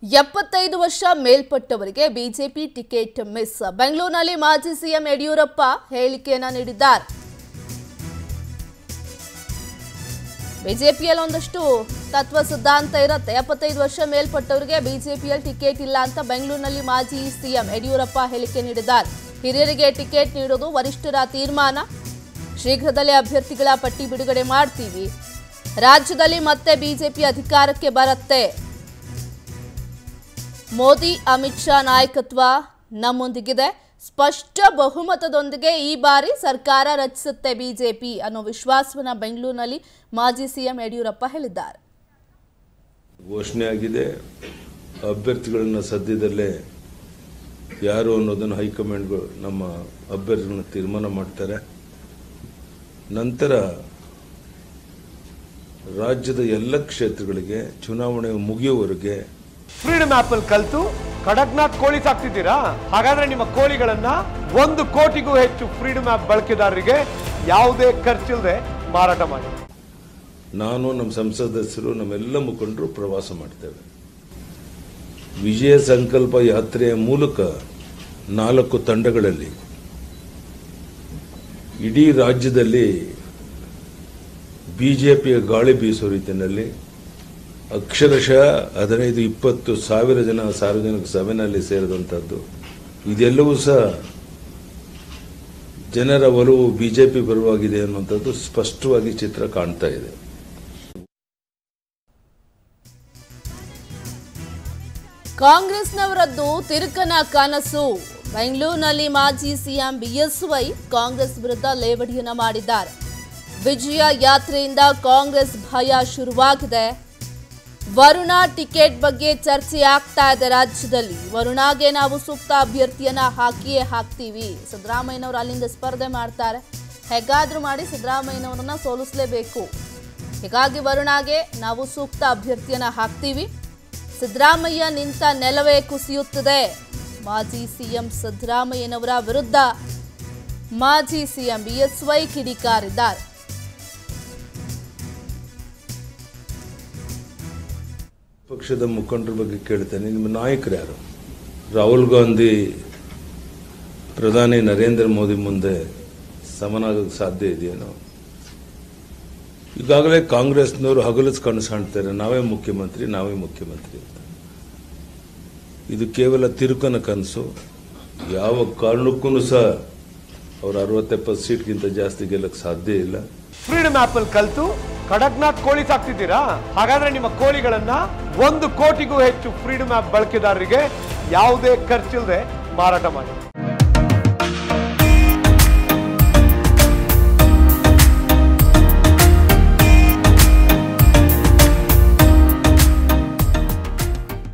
ಎಪ್ಪತ್ತೈದು ವರ್ಷ ಮೇಲ್ಪಟ್ಟವರಿಗೆ BJP ticket miss ಬೆಂಗಳೂರಿನಲ್ಲಿ ಮಾಜಿ ಸಿಎಂ ಯಡಿಯೂರಪ್ಪ ಹೇಳಿಕೆಯನ್ನ ನೀಡಿದ್ದಾರೆ ಬಿಜೆಪಿಯಲ್ಲಿ ಒಂದಷ್ಟು ತತ್ವ ಸಿದ್ಧಾಂತ ಇರುತ್ತೆ ಎಪ್ಪತ್ತೈದು ವರ್ಷ ಮೇಲ್ಪಟ್ಟವರಿಗೆ ಬಿಜೆಪಿಯಲ್ಲಿ ಟಿಕೆಟ್ ಇಲ್ಲ ಅಂತ ಬೆಂಗಳೂರಿನಲ್ಲಿ ಮಾಜಿ ಸಿಎಂ ಯಡಿಯೂರಪ್ಪ ಹೇಳಿಕೆ ನೀಡಿದ್ದಾರೆ ಹಿರಿಯರಿಗೆ ಟಿಕೆಟ್ ನೀಡೋದು ವರಿಷ್ಠರ ತೀರ್ಮಾನ ಶೀಘ್ರದಲ್ಲೇ ಅಭ್ಯರ್ಥಿಗಳ ಪಟ್ಟಿ ಬಿಡುಗಡೆ ಮಾಡ್ತೀವಿ ರಾಜ್ಯದಲ್ಲಿ ಮತ್ತೆ ಬಿಜೆಪಿ ಅಧಿಕಾರಕ್ಕೆ ಬರುತ್ತೆ ಮೋದಿ ಅಮಿತ್ ಶಾ ನಾಯಕತ್ವ ನಮ್ಮೊಂದಿಗಿದೆ ಸ್ಪಷ್ಟ ಬಹುಮತದೊಂದಿಗೆ ಈ ಬಾರಿ ಸರ್ಕಾರ ರಚಿಸುತ್ತೆ ಬಿಜೆಪಿ ಅನ್ನೋ ವಿಶ್ವಾಸವನ್ನ ಬೆಂಗಳೂರಿನಲ್ಲಿ ಮಾಜಿ ಸಿಎಂ ಯಡಿಯೂರಪ್ಪ ಹೇಳಿದ್ದಾರೆ ಘೋಷಣೆ ಆಗಿದೆ ಅಭ್ಯರ್ಥಿಗಳನ್ನ ಸದ್ಯದಲ್ಲೇ ಯಾರು ಅನ್ನೋದನ್ನು ಹೈಕಮಾಂಡ್ಗಳು ನಮ್ಮ ಅಭ್ಯರ್ಥಿಗಳನ್ನ ತೀರ್ಮಾನ ಮಾಡ್ತಾರೆ ನಂತರ ರಾಜ್ಯದ ಎಲ್ಲ ಕ್ಷೇತ್ರಗಳಿಗೆ ಚುನಾವಣೆ ಮುಗಿಯುವವರೆಗೆ ಫ್ರೀಡಮ್ ಆಪ್ ಅಲ್ಲಿ ಕಲ್ತು ಕಡಕ್ನಾಥ್ ಕೋಳಿ ಸಾಕ್ತಿದ್ದೀರಾ ಹಾಗಾದ್ರೆ ನಿಮ್ಮ ಕೋಳಿಗಳನ್ನ ಒಂದು ಕೋಟಿಗೂ ಹೆಚ್ಚು ಫ್ರೀಡಮ್ ಆಪ್ ಬಳಕೆದಾರರಿಗೆ ಯಾವುದೇ ಖರ್ಚಿಲ್ಲದೆ ಮಾರಾಟ ಮಾಡಿ ನಾನು ನಮ್ಮ ಸಂಸದಸ್ಯರು ನಮ್ಮೆಲ್ಲ ಮುಖಂಡರು ಪ್ರವಾಸ ಮಾಡ್ತೇವೆ ವಿಜಯ ಸಂಕಲ್ಪ ಯಾತ್ರೆಯ ಮೂಲಕ ನಾಲ್ಕು ತಂಡಗಳಲ್ಲಿ ಇಡೀ ರಾಜ್ಯದಲ್ಲಿ ಬಿಜೆಪಿಯ ಗಾಳಿ ಬೀಸೋ ರೀತಿಯಲ್ಲಿ ಅಕ್ಷರಶಃ ಹದಿನೈದು ಇಪ್ಪತ್ತು ಸಾವಿರ ಜನ ಸಾರ್ವಜನಿಕ ಸಭೆಯಲ್ಲಿ ಸೇರಿದಂಥದ್ದು ಇದೆಲ್ಲವೂ ಸಹ ಜನರ ಒಲವು ಬಿಜೆಪಿ ಪರವಾಗಿದೆ ಅನ್ನುವಂಥದ್ದು ಸ್ಪಷ್ಟವಾಗಿ ಚಿತ್ರ ಕಾಣ್ತಾ ಇದೆ ಕಾಂಗ್ರೆಸ್ನವರದ್ದು ತಿರುಕನ ಕನಸು ಬೆಂಗಳೂರಿನಲ್ಲಿ ಮಾಜಿ ಸಿಎಂ ಬಿಎಸ್ವೈ ಕಾಂಗ್ರೆಸ್ ವಿರುದ್ಧ ಲೇವಡಿಯನ್ನ ಮಾಡಿದ್ದಾರೆ ವಿಜಯ ಯಾತ್ರೆಯಿಂದ ಕಾಂಗ್ರೆಸ್ ಭಯ ಶುರುವಾಗಿದೆ ವರುಣಾ ಟಿಕೆಟ್ ಬಗ್ಗೆ ಚರ್ಚೆ ಆಗ್ತಾ ಇದೆ ರಾಜ್ಯದಲ್ಲಿ ವರುಣಾಗೆ ನಾವು ಸೂಕ್ತ ಅಭ್ಯರ್ಥಿಯನ್ನ ಹಾಕಿಯೇ ಹಾಕ್ತೀವಿ ಸಿದ್ದರಾಮಯ್ಯನವರು ಅಲ್ಲಿಂದ ಸ್ಪರ್ಧೆ ಮಾಡ್ತಾರೆ ಹೇಗಾದ್ರೂ ಮಾಡಿ ಸಿದ್ದರಾಮಯ್ಯನವರನ್ನ ಸೋಲಿಸಲೇಬೇಕು ಹೀಗಾಗಿ ವರುಣಾಗೆ ನಾವು ಸೂಕ್ತ ಅಭ್ಯರ್ಥಿಯನ್ನ ಹಾಕ್ತೀವಿ ಸಿದ್ದರಾಮಯ್ಯ ನಿಂತ ನೆಲವೇ ಕುಸಿಯುತ್ತದೆ ಮಾಜಿ ಸಿಎಂ ಸಿದ್ದರಾಮಯ್ಯನವರ ವಿರುದ್ಧ ಮಾಜಿ ಸಿಎಂ ಬಿಎಸ್ವೈ ಕಿಡಿಕಾರಿದ್ದಾರೆ ಪಕ್ಷದ ಮುಖಂಡರ ಬಗ್ಗೆ ಕೇಳ್ತೇನೆ ನಿಮ್ಮ ನಾಯಕರು ಯಾರು ರಾಹುಲ್ ಗಾಂಧಿ ಪ್ರಧಾನಿ ನರೇಂದ್ರ ಮೋದಿ ಮುಂದೆ ಸಮನಾಗಕ್ಕೆ ಸಾಧ್ಯ ಇದೆಯೇನೋ ಈಗಾಗಲೇ ಕಾಂಗ್ರೆಸ್ನವರು ಹಗಲಸ್ ಕನಸು ಕಾಣ್ತಾರೆ ನಾವೇ ಮುಖ್ಯಮಂತ್ರಿ ನಾವೇ ಮುಖ್ಯಮಂತ್ರಿ ಅಂತ ಇದು ಕೇವಲ ತಿರುಕನ ಕನಸು ಯಾವ ಕಾರಣಕ್ಕೂ ಸಹ ಅವ್ರು ಅರವತ್ತೆಪ್ಪತ್ತು ಸೀಟ್ಗಿಂತ ಜಾಸ್ತಿ ಗೆಲ್ಲಕ್ಕೆ ಸಾಧ್ಯ ಇಲ್ಲ ಫ್ರೀಡಮ್ ಆಪ್ ಅಲ್ಲಿ ಕಲ್ತು ಕಡಕ್ನಾಥ್ ಕೋಳಿ ಸಾಕ್ತಿದ್ದೀರಾ ಹಾಗಾದ್ರೆ ನಿಮ್ಮ ಕೋಳಿಗಳನ್ನ ಒಂದು ಕೋಟಿಗೂ ಹೆಚ್ಚು ಫ್ರೀಡಮ್ ಆಪ್ ಬಳಕೆದಾರರಿಗೆ ಯಾವುದೇ ಖರ್ಚಿಲ್ಲದೆ ಮಾರಾಟ ಮಾಡಿ